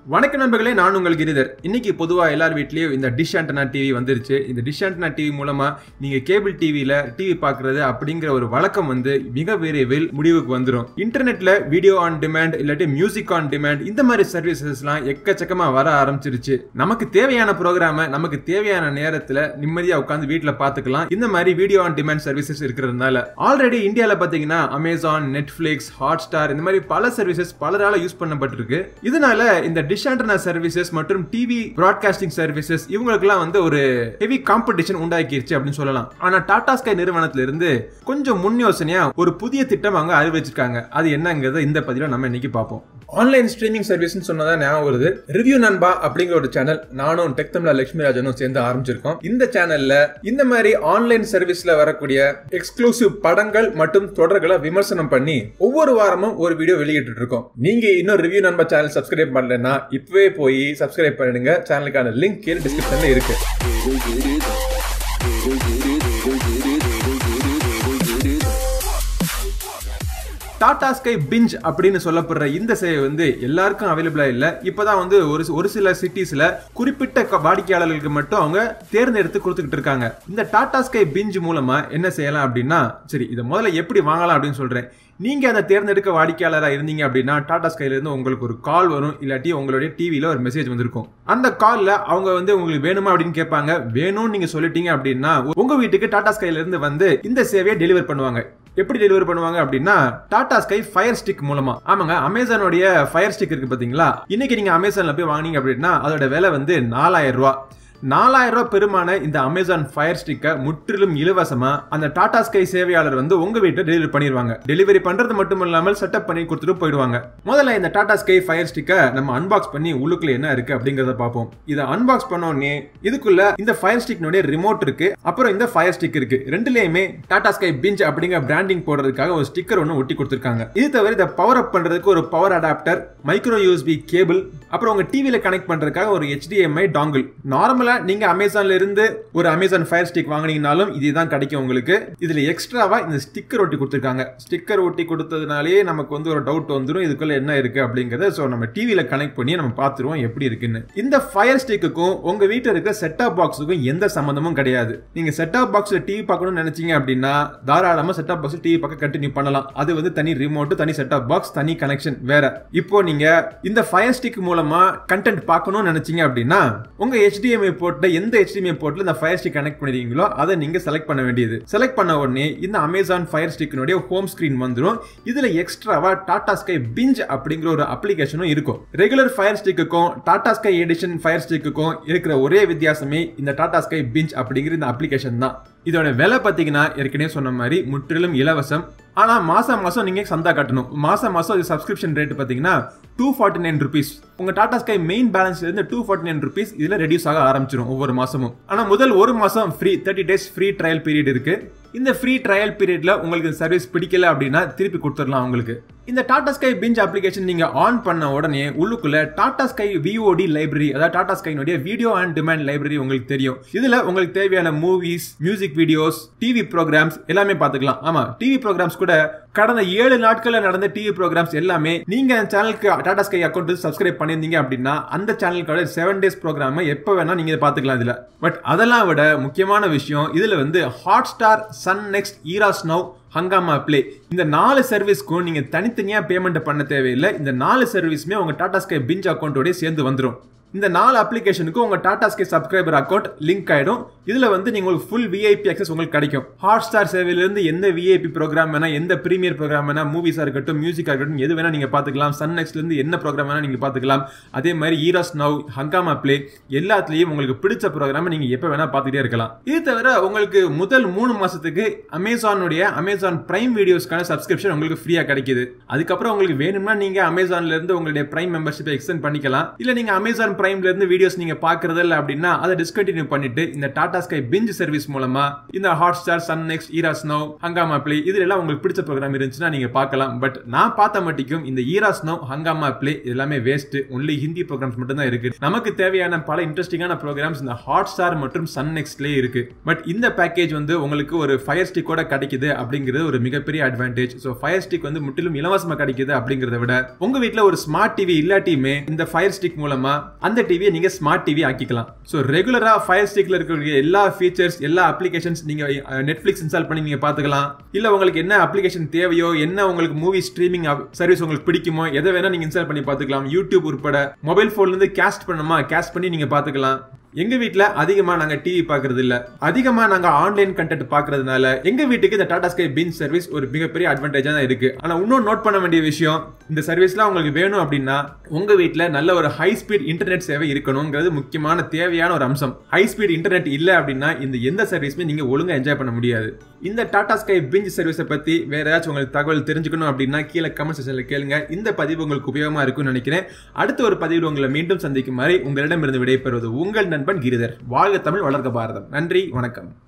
வணக்க நண்பர்களே நான் உங்கள் கிரிதர் இன்னைக்கு பொதுவாக எல்லார் வீட்லயும் இந்த டிஷ் ஆண்டனா டிவி வந்துருச்சு இந்த டிஷ் ஆண்டனா டிவி மூலமா நீங்க கேபிள் டிவியில டிவி பார்க்கறது அப்படிங்கிற ஒரு வழக்கம் வந்து மிக விரைவில் முடிவுக்கு வந்துடும் இன்டர்நெட்ல வீடியோ ஆன் டிமாண்ட் இல்லாட்டி மியூசிக் ஆன் டிமாண்ட் இந்த மாதிரி சர்வீசஸ்லாம் எக்கச்சக்கமா வர ஆரம்பிச்சிருச்சு நமக்கு தேவையான ப்ரோக்ராம நமக்கு தேவையான நேரத்துல நிம்மதியா உட்காந்து வீட்ல பார்த்துக்கலாம் இந்த மாதிரி வீடியோ ஆன் டிமாண்ட் சர்வீசஸ் இருக்கிறதுனால ஆல்ரெடி இந்தியாவில் பார்த்தீங்கன்னா அமேசான் நெட்ஃபிளிக்ஸ் ஹாட் ஸ்டார் இந்த மாதிரி பல சர்வீசஸ் பலரால யூஸ் பண்ணப்பட்டிருக்கு இதனால இந்த டிஷ் ஆண்டனா சர்வீசஸ் மற்றும் டிவி பிராட்காஸ்டிங் சர்வீசஸ் இவங்களுக்குலாம் வந்து ஒரு ஹெவி காம்படிஷன் உண்டாக்கிருச்சு அப்படின்னு சொல்லலாம் ஆனா டாடா ஸ்கை நிறுவனத்துல இருந்து கொஞ்சம் முன் யோசனையா ஒரு புதிய திட்டம் அவங்க அறிவிச்சிருக்காங்க அது என்னங்கிறத இந்த பதிவில் நம்ம இன்னைக்கு பார்ப்போம் ஆன்லைன் ஸ்ட்ரீமிங் சர்வீஸ்னு சொன்னதா ஞாபகம் வருது ரிவ்யூ நண்பா அப்படிங்கிற ஒரு சேனல் நானும் டெக் தமிழா லட்சுமி ராஜனும் சேர்ந்து ஆரம்பிச்சிருக்கோம் இந்த சேனல்ல இந்த மாதிரி ஆன்லைன் சர்வீஸ்ல வரக்கூடிய எக்ஸ்க்ளூசிவ் படங்கள் மற்றும் தொடர்களை விமர்சனம் பண்ணி ஒவ்வொரு வாரமும் ஒரு வீடியோ வெளியிட்டு இருக்கோம் நீங்க இன்னும் ரிவ்யூ நண்பா சேனல் சப்ஸ்கிரைப் பண்ணலன்னா இப்பவே போய் சப்ஸ்கிரைப் பண்ணிடுங்க சேனலுக்கான லிங்க் கீழே டிஸ்கிரிப்ஷன்ல இருக்கு டாடா ஸ்கை பிஞ்ச் அப்படின்னு சொல்லப்படுற இந்த சேவை வந்து எல்லாருக்கும் அவைலபிளா இல்ல இப்பதான் வந்து ஒரு ஒரு சில சிட்டிஸ்ல குறிப்பிட்ட க- வாடிக்கையாளர்களுக்கு மட்டும் அவங்க தேர்ந்தெடுத்து கொடுத்துக்கிட்டு இருக்காங்க இந்த டாடா ஸ்கை பிஞ்ச் மூலமா என்ன செய்யலாம் அப்படின்னா சரி இதை முதல்ல எப்படி வாங்கலாம் அப்படின்னு சொல்றேன் நீங்க அந்த தேர்ந்தெடுக்க வாடிக்கையாளரா இருந்தீங்க அப்படின்னா டாடா ஸ்கைல இருந்து உங்களுக்கு ஒரு கால் வரும் இல்லாட்டி உங்களுடைய டிவில ஒரு மெசேஜ் வந்திருக்கும் அந்த கால்ல அவங்க வந்து உங்களுக்கு வேணுமா அப்படின்னு கேட்பாங்க வேணும்னு நீங்க சொல்லிட்டீங்க அப்படின்னா உங்க வீட்டுக்கு டாடா ஸ்கைல இருந்து வந்து இந்த சேவையை டெலிவர் பண்ணுவாங்க எப்படி டெலிவரி பண்ணுவாங்க அப்படின்னா டாடா ஸ்கை ஃபயர் ஸ்டிக் மூலமா ஆமாங்க அமேசானோடைய ஃபயர் ஸ்டிக் இருக்கு பாத்தீங்களா இன்னைக்கு நீங்க அமேசான்ல போய் வாங்குனீங்க அப்படின்னா அதோட விலை வந்து நாலாயிரம் ரூபாய் நாலாயிரம் ரூபாய் பெருமான இந்த அமேசான் ஃபயர் ஸ்டிக்கை முற்றிலும் இலவசமா அந்த டாடா ஸ்கை சேவையாளர் வந்து உங்க வீட்டில் டெலிவரி பண்ணிடுவாங்க டெலிவரி பண்றது மட்டும் இல்லாமல் செட்டப் பண்ணி கொடுத்துட்டு போயிடுவாங்க முதல்ல இந்த டாடா ஸ்கை ஃபயர் ஸ்டிக்கை நம்ம அன்பாக்ஸ் பண்ணி உள்ளுக்குள்ள என்ன இருக்கு அப்படிங்கறத பார்ப்போம் இதை அன்பாக்ஸ் பண்ண உடனே இதுக்குள்ள இந்த ஃபயர் ஸ்டிக்னுடைய ரிமோட் இருக்கு அப்புறம் இந்த ஃபயர் ஸ்டிக் இருக்கு ரெண்டுலயுமே டாடா ஸ்கை பிஞ்ச் அப்படிங்கிற பிராண்டிங் போடுறதுக்காக ஒரு ஸ்டிக்கர் ஒன்று ஒட்டி கொடுத்துருக்காங்க இது தவிர இதை பவர் அப் பண்றதுக்கு ஒரு power adapter micro USB cable அப்புறம் உங்க டிவில கனெக்ட் பண்றதுக்காக ஒரு HDMI டாங்கிள் நார்மலா நீங்க அமேசான்ல இருந்து ஒரு அமேசான் ஃபயர் ஸ்டிக் வாங்குனீங்கனாலும் இதுதான் கிடைக்கும் உங்களுக்கு இதுல எக்ஸ்ட்ராவா இந்த ஸ்டிக்கர் ஒட்டி கொடுத்துருக்காங்க ஸ்டிக்கர் ஒட்டி கொடுத்ததுனாலே நமக்கு வந்து ஒரு டவுட் வந்துடும் இதுக்குள்ள என்ன இருக்கு அப்படிங்கறத ஸோ நம்ம டிவில கனெக்ட் பண்ணி நம்ம பார்த்துருவோம் எப்படி இருக்குன்னு இந்த ஃபயர் ஸ்டிக்குக்கும் உங்க வீட்டில் இருக்கிற செட்டாப் பாக்ஸுக்கும் எந்த சம்மந்தமும் கிடையாது நீங்க செட்டாப் பாக்ஸ்ல டிவி பார்க்கணும்னு நினைச்சீங்க அப்படின்னா தாராளமா செட்டாப் பாக்ஸ் டிவி பார்க்க கண்டினியூ பண்ணலாம் அது வந்து தனி ரிமோட் தனி செட்டாப் பாக்ஸ் தனி கனெக்ஷன் வேற இப்போ நீங்க இந்த ஃபயர் ஸ்டிக் மூலமா கண்டென்ட் பார்க்கணும்னு நினைச்சீங்க அப்படின்னா உங்க HDMI போர்ட்ல எந்த HDMI போர்ட்ல இந்த ஃபயர் ஸ்டிக் கனெக்ட் பண்ணிருக்கீங்களோ அதை நீங்க செலக்ட் பண்ண வேண்டியது செலக்ட் பண்ண உடனே இந்த அமேசான் ஃபயர் ஸ்டிக்கினுடைய ஹோம் ஸ்கிரீன் வந்துடும் இதுல எக்ஸ்ட்ராவா டாடா ஸ்கை பிஞ்ச் அப்படிங்கிற ஒரு அப்ளிகேஷனும் இருக்கும் ரெகுலர் ஃபயர் ஸ்டிக்குக்கும் டாடா ஸ்கை எடிஷன் ஃபயர் ஸ்டிக்குக்கும் இருக்கிற ஒரே வித்தியாசமே இந்த டாடா ஸ்கை பிஞ்ச் அப்படிங்கிற இந்த அப்ளிகேஷன் தான் இதோட விலை பார்த்தீங்கன்னா ஏற்கனவே சொன்ன மாதிரி முற்றிலும் இலவசம் ஆனா மாசம் மாசம் நீங்க சந்தா கட்டணும் மாசம் மாசம் இது சப்ஸ்கிரிப்ஷன் ரேட் பாத்தீங்கன்னா டூ ஃபார்ட்டி நைன் ருபீஸ் உங்க டாடா ஸ்கை மெயின் பேலன்ஸ்ல இருந்து டூ ஃபார்ட்டி நைன் ருபீஸ் இதுல ரெடியூஸ் ஆக ஆரம்பிச்சிடும் ஒவ்வொரு மாசமும் ஆனா முதல் ஒரு மாசம் free thirty days free trial period இருக்கு இந்த ஃப்ரீ ட்ரையல் பீரியட்ல உங்களுக்கு சர்வீஸ் பிடிக்கல அப்படின்னா திருப்பி கொடுத்துடலாம் உங்களுக்கு இந்த டாடா ஸ்கை பிஞ்ச் அப்ளிகேஷன் நீங்க ஆன் பண்ண உடனே உள்ளுக்குள்ள டாடா ஸ்கை விஓடி லைப்ரரி அதாவது டாடா ஸ்கைனுடைய வீடியோ அண்ட் டிமாண்ட் லைப்ரரி உங்களுக்கு தெரியும் இதுல உங்களுக்கு தேவையான movies music videos TV programmes எல்லாமே பார்த்துக்கலாம் ஆமா டிவி ப்ரோக்ராம்ஸ் கூட கடந்த ஏழு நாட்கள்ல நடந்த டிவி ப்ரோக்ராம்ஸ் எல்லாமே நீங்க அந்த சேனலுக்கு டாடா ஸ்கை அக்கௌண்ட் சப்ஸ்கிரைப் பண்ணியிருந்தீங்க அப்படின்னா அந்த சேனலுக்கான செவன் டேஸ் ப்ரோக்ராம் எப்போ வேணா நீங்க பார்த்துக்கலாம் இதுல பட் அதெல்லாம் விட முக்கியமான விஷயம் இதுல வந்து Hot Star Sun Next Eros Now Hungama Play இந்த நாலு சர்வீஸ்க்கும் நீங்க தனித்தனியா பேமெண்ட் பண்ண தேவையில்லை இந்த நாலு சர்வீஸுமே உங்க டாடா ஸ்கை பிஞ்ச் அக்கௌண்ட்டோட சேர்ந்து வந்துடும் இந்த நாலு அப்ளிகேஷனுக்கு உங்க Tata Sky subscriber account link ஆயிடும் இதுல வந்து நீங்க உங்களுக்கு ஃபுல் விஐபி அக்சஸ் உங்களுக்கு கிடைக்கும் ஹாட் ஸ்டார் சேவையில இருந்து எந்த விஐபி ப்ரோக்ராம் வேணா எந்த பிரீமியர் ப்ரோக்ராம் வேணா மூவிஸா இருக்கட்டும் மியூசிக்கா இருக்கட்டும் எது வேணா நீங்க பாத்துக்கலாம் சன் நெக்ஸ்ட்ல இருந்து என்ன ப்ரோக்ராம் வேணா நீங்க பாத்துக்கலாம் அதே மாதிரி ஈராஸ் நவ் ஹங்காமா ப்ளே எல்லாத்துலயும் உங்களுக்கு பிடிச்ச ப்ரோக்ராம் நீங்க எப்ப வேணா பார்த்துட்டே இருக்கலாம் இது தவிர உங்களுக்கு முதல் மூணு மாசத்துக்கு அமேசானுடைய அமேசான் பிரைம் வீடியோஸ்க்கான சப்ஸ்கிரிப்ஷன் உங்களுக்கு ஃப்ரீயா கிடைக்குது அதுக்கப்புறம் உங்களுக்கு வேணும்னா நீங்க அமேசான்ல இருந்து உங்களுடைய பிரைம் மெம்பர்ஷிப்பை எக்ஸ்டெண்ட் பண்ணிக்கலாம் இல்ல நீங்க அமேசான் பிரைம்ல இருந்து வீடியோஸ் நீங்க பாக்குறது இல்ல அப்படின்னா அதை டிஸ்கண்டினியூ பண்ணிட்டு இந்த Tata Tata Sky Binge service மூலமா இந்த Hot Star Sun Next Eros Now Hungama Play இதுல எல்லாம் உங்களுக்கு பிடிச்ச ப்ரோக்ராம் இருந்துச்சுன்னா நீங்க பார்க்கலாம் பட் நான் பார்த்த மட்டுக்கும் இந்த ஈரா ஸ்னோ ஹங்காமா பிளே எல்லாமே வேஸ்ட் ஒன்லி ஹிந்தி ப்ரோக்ராம்ஸ் மட்டும் தான் இருக்கு நமக்கு தேவையான பல இன்ட்ரெஸ்டிங்கான ப்ரோக்ராம்ஸ் இந்த ஹாட் ஸ்டார் மற்றும் சன் நெக்ஸ்ட்லேயே இருக்கு பட் இந்த பேக்கேஜ் வந்து உங்களுக்கு ஒரு ஃபயர் ஸ்டிக்கோட கிடைக்குது அப்படிங்கிறது ஒரு மிகப்பெரிய அட்வான்டேஜ் ஸோ ஃபயர் ஸ்டிக் வந்து முற்றிலும் இலவசமா கிடைக்குது அப்படிங்கிறத விட உங்க வீட்ல ஒரு ஸ்மார்ட் டிவி இல்லாட்டியுமே இந்த ஃபயர் ஸ்டிக் மூலமா அந்த டிவியை நீங்க ஸ்மார்ட் டிவி ஆக்கிக்கலாம் ஸோ ரெகுலரா ஃபயர் ஸ்டிக்ல இருக்கக்கூடிய எல்லா ஃபீச்சர்ஸ் எல்லா அப்ளிகேஷன்ஸ் நீங்க நெட்ஃபிளிக்ஸ் இன்ஸ்டால் பண்ணி நீங்க பாத்துக்கலாம் இல்ல உங்களுக்கு என்ன அப்ளிகேஷன் தேவையோ என்ன உங்களுக்கு மூவி ஸ்ட்ரீமிங் சர்வீஸ் உங்களுக்கு பிடிக்குமோ எதை வேணா நீங்க இன்ஸ்டால் பண்ணி பாத்துக்கலாம் யூடியூப் உட்பட மொபைல் போன்ல இருந்து கேஸ்ட் பண்ணுமா கேஸ்ட் பண்ணி நீங்க பாத்துக்கலாம் எங்க வீட்ல அதிகமா நாங்க டிவி பாக்குறது இல்ல அதிகமா நாங்க ஆன்லைன் கண்டென்ட் பாக்குறதுனால எங்க வீட்டுக்கு இந்த டாடா ஸ்கை பின் சர்வீஸ் ஒரு மிகப்பெரிய அட்வான்டேஜா தான் இருக்கு ஆனா இன்னும் நோட் பண்ண வேண்டிய விஷயம் இந்த சர்வீஸ்லாம் உங்களுக்கு வேணும் அப்படின்னா உங்க வீட்ல நல்ல ஒரு ஹை ஸ்பீட் இன்டர்நெட் சேவை இருக்கணுங்கிறது முக்கியமான தேவையான ஒரு அம்சம் ஹை ஸ்பீட் இன்டர்நெட் இல்ல அப்படின்னா இந்த எந்த சர்வீஸுமே நீங்க ஒழுங்கா என்ஜாய் பண்ண முடியாது இந்த டாடா ஸ்கை பிஞ்ச் சர்வீஸை பத்தி வேற ஏதாச்சும் உங்களுக்கு தகவல் தெரிஞ்சுக்கணும் அப்படின்னா கீழே கமெண்ட் செக்ஷன்ல கேளுங்க இந்த பதிவு உங்களுக்கு உபயோகமா இருக்கும்னு நினைக்கிறேன் அடுத்த ஒரு பதிவில் உங்களை மீண்டும் சந்திக்கும் மாதிரி உங்களிடமிருந்து விடைபெறுவது உங்கள் நண்பன் கிரிதர் வாழ்க தமிழ் வளர்க்க பாரதம் நன்றி வணக்கம்